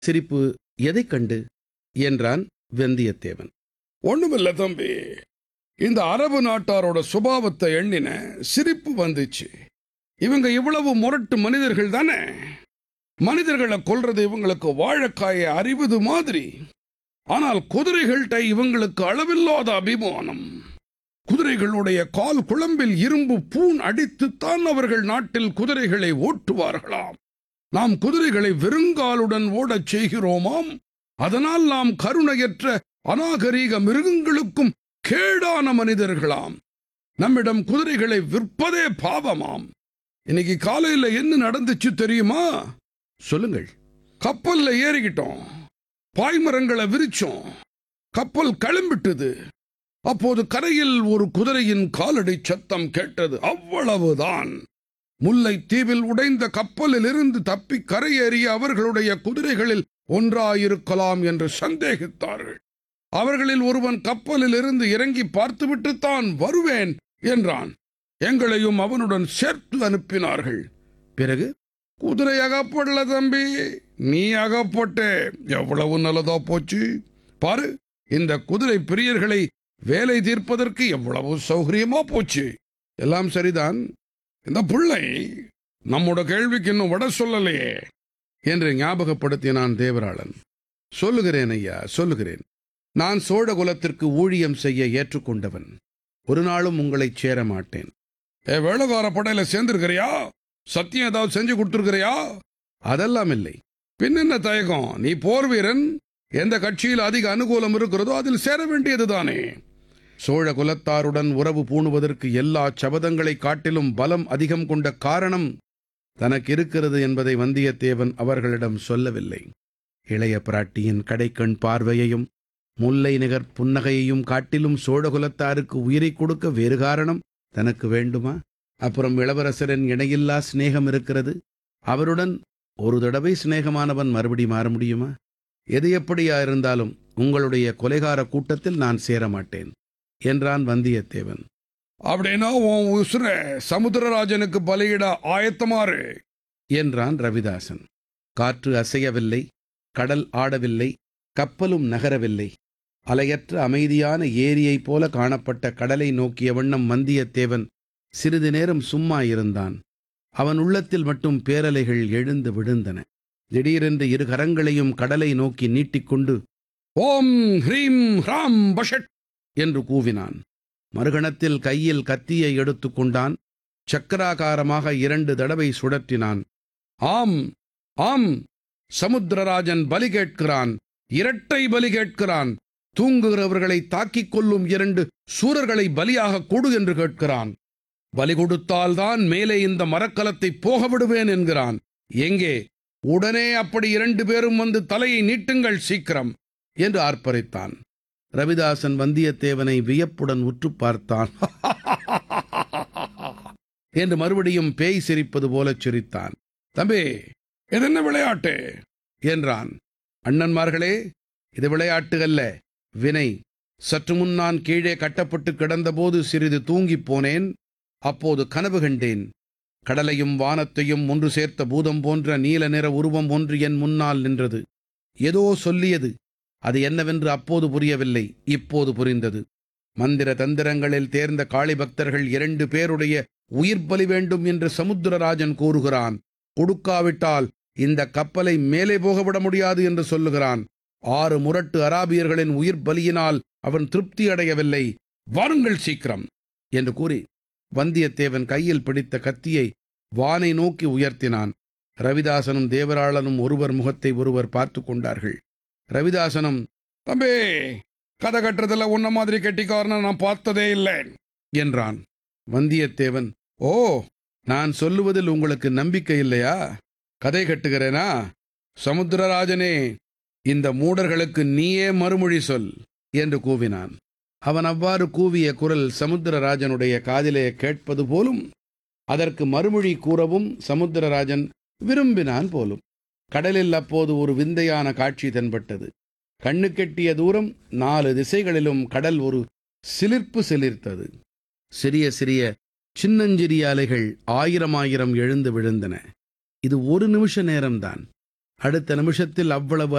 சிரிப்பு எதைக் கண்டு என்றான் வந்தியத்தேவன் ஒண்ணுமில்ல தம்பி இந்த அரபு நாட்டாரோட சுபாவத்தை எண்ணின சிரிப்பு வந்துச்சு இவங்க இவ்வளவு முரட்டு மனிதர்கள் தானே மனிதர்களை கொல்றது இவங்களுக்கு வாழைக்காயை அறிவது மாதிரி ஆனால் குதிரைகள்கிட்ட இவங்களுக்கு அளவில்லாத அபிமானம் குதிரைகளுடைய கால் குழம்பில் இரும்பு பூண் அடித்துத்தான் அவர்கள் நாட்டில் குதிரைகளை ஓட்டுவார்களாம் நாம் குதிரைகளை வெறுங்காலுடன் ஓடச் செய்கிறோமாம் அதனால் நாம் கருணையற்ற அநாகரீக மிருகங்களுக்கும் கேடான மனிதர்களாம் நம்மிடம் குதிரைகளை விற்பதே பாவமாம் இன்னைக்கு காலையில என்ன நடந்துச்சு தெரியுமா சொல்லுங்கள் கப்பல்ல ஏறிக்கிட்டோம் பாய்மரங்களை விரிச்சோம் கப்பல் கிளம்பிட்டது அப்போது கரையில் ஒரு குதிரையின் காலடி சத்தம் கேட்டது அவ்வளவுதான் முல்லை தீவில் உடைந்த கப்பலில் இருந்து தப்பி கரையேறிய அவர்களுடைய குதிரைகளில் ஒன்றாயிருக்கலாம் என்று சந்தேகித்தார்கள் அவர்களில் ஒருவன் கப்பலில் இருந்து இறங்கி பார்த்துவிட்டுத்தான் வருவேன் என்றான் எங்களையும் அவனுடன் சேர்த்து அனுப்பினார்கள் பிறகு குதிரை அகப்படல தம்பி நீ அகப்பட்டே எவ்வளவு நல்லதா போச்சு பாரு இந்த குதிரை பிரியர்களை வேலை தீர்ப்பதற்கு எவ்வளவு சௌகரியமா போச்சு எல்லாம் சரிதான் இந்த பிள்ளை நம்மோட கேள்விக்கு இன்னும் விட சொல்லலையே என்று ஞாபகப்படுத்தினான் தேவராளன் சொல்லுகிறேன் ஐயா சொல்லுகிறேன் நான் சோழ குலத்திற்கு ஊழியம் செய்ய ஏற்றுக்கொண்டவன் ஒரு நாளும் உங்களைச் சேர மாட்டேன் ஏ வேலைக்கார படையில சேர்ந்திருக்கிறியா சத்தியம் ஏதாவது செஞ்சு கொடுத்துருக்கிறியா அதெல்லாம் இல்லை பின்னென்ன தயக்கம் நீ போர் வீரன் எந்த கட்சியில் அதிக அனுகூலம் இருக்கிறதோ அதில் சேர வேண்டியதுதானே சோழ குலத்தாருடன் உறவு பூணுவதற்கு எல்லா சபதங்களை காட்டிலும் பலம் அதிகம் கொண்ட காரணம் தனக்கு இருக்கிறது என்பதை வந்தியத்தேவன் அவர்களிடம் சொல்லவில்லை இளைய பிராட்டியின் கடைக்கண் பார்வையையும் முல்லை நிகர் புன்னகையையும் காட்டிலும் சோழகுலத்தாருக்கு உயிரைக் கொடுக்க வேறு காரணம் தனக்கு வேண்டுமா அப்புறம் இளவரசரின் இணையில்லா சிநேகம் இருக்கிறது அவருடன் ஒரு தடவை சிநேகமானவன் மறுபடி மாற முடியுமா எது எப்படியா இருந்தாலும் உங்களுடைய கொலைகார கூட்டத்தில் நான் சேர மாட்டேன் என்றான் வந்தியத்தேவன் அப்படின்னா உன் உசுர சமுத்திரராஜனுக்கு பலியிட ஆயத்தமாறு என்றான் ரவிதாசன் காற்று அசையவில்லை கடல் ஆடவில்லை கப்பலும் நகரவில்லை அலையற்ற அமைதியான ஏரியைப் போல காணப்பட்ட கடலை நோக்கிய வண்ணம் வந்தியத்தேவன் சிறிது நேரம் சும்மா இருந்தான் அவன் உள்ளத்தில் மட்டும் பேரலைகள் எழுந்து விழுந்தன திடீரென்று இரு கரங்களையும் கடலை நோக்கி நீட்டிக்கொண்டு ஓம் ஹ்ரீம் ஹ்ராம் பஷட் என்று கூவினான் மறுகணத்தில் கையில் கத்தியை எடுத்துக்கொண்டான் சக்கராகாரமாக இரண்டு தடவை சுழற்றினான் ஆம் ஆம் சமுத்திரராஜன் பலி கேட்கிறான் இரட்டை பலி கேட்கிறான் தூங்குகிறவர்களை தாக்கிக் கொள்ளும் இரண்டு சூரர்களை பலியாக கொடு என்று கேட்கிறான் பலி கொடுத்தால்தான் மேலே இந்த மரக்கலத்தை போக விடுவேன் என்கிறான் எங்கே உடனே அப்படி இரண்டு பேரும் வந்து தலையை நீட்டுங்கள் சீக்கிரம் என்று ஆர்ப்பரித்தான் ரவிதாசன் வந்தியத்தேவனை வியப்புடன் உற்று பார்த்தான் என்று மறுபடியும் பேய் சிரிப்பது போலச் சிரித்தான் தம்பி இது என்ன விளையாட்டு என்றான் அண்ணன்மார்களே இது விளையாட்டு அல்ல வினை சற்று முன் நான் கீழே கட்டப்பட்டு கிடந்தபோது சிறிது தூங்கிப் போனேன் அப்போது கனவு கண்டேன் கடலையும் வானத்தையும் ஒன்று சேர்த்த பூதம் போன்ற நீல நிற உருவம் ஒன்று என் முன்னால் நின்றது ஏதோ சொல்லியது அது என்னவென்று அப்போது புரியவில்லை இப்போது புரிந்தது மந்திர தந்திரங்களில் தேர்ந்த காளி பக்தர்கள் இரண்டு பேருடைய உயிர் பலி வேண்டும் என்று சமுத்திரராஜன் கூறுகிறான் கொடுக்காவிட்டால் இந்த கப்பலை மேலே போக விட முடியாது என்று சொல்லுகிறான் ஆறு முரட்டு அராபியர்களின் உயிர் பலியினால் அவன் திருப்தி அடையவில்லை வாருங்கள் சீக்கிரம் என்று கூறி வந்தியத்தேவன் கையில் பிடித்த கத்தியை வானை நோக்கி உயர்த்தினான் ரவிதாசனும் தேவராளனும் ஒருவர் முகத்தை ஒருவர் பார்த்து கொண்டார்கள் ரவிதாசனும் தம்பி கதை கட்டுறதுல உன்ன மாதிரி கெட்டிக்காரனை நான் பார்த்ததே இல்லை என்றான் வந்தியத்தேவன் ஓ நான் சொல்லுவதில் உங்களுக்கு நம்பிக்கை இல்லையா கதை கட்டுகிறேனா சமுத்திரராஜனே இந்த மூடர்களுக்கு நீயே மறுமொழி சொல் என்று கூவினான் அவன் அவ்வாறு கூவிய குரல் சமுத்திரராஜனுடைய காதிலே கேட்பது போலும் அதற்கு மறுமொழி கூறவும் சமுத்திரராஜன் விரும்பினான் போலும் கடலில் அப்போது ஒரு விந்தையான காட்சி தென்பட்டது கண்ணு கெட்டிய தூரம் நாலு திசைகளிலும் கடல் ஒரு சிலிர்ப்பு சிலிர்த்தது சிறிய சிறிய சின்னஞ்சிறிய அலைகள் ஆயிரம் ஆயிரம் எழுந்து விழுந்தன இது ஒரு நிமிஷ நேரம்தான் அடுத்த நிமிஷத்தில் அவ்வளவு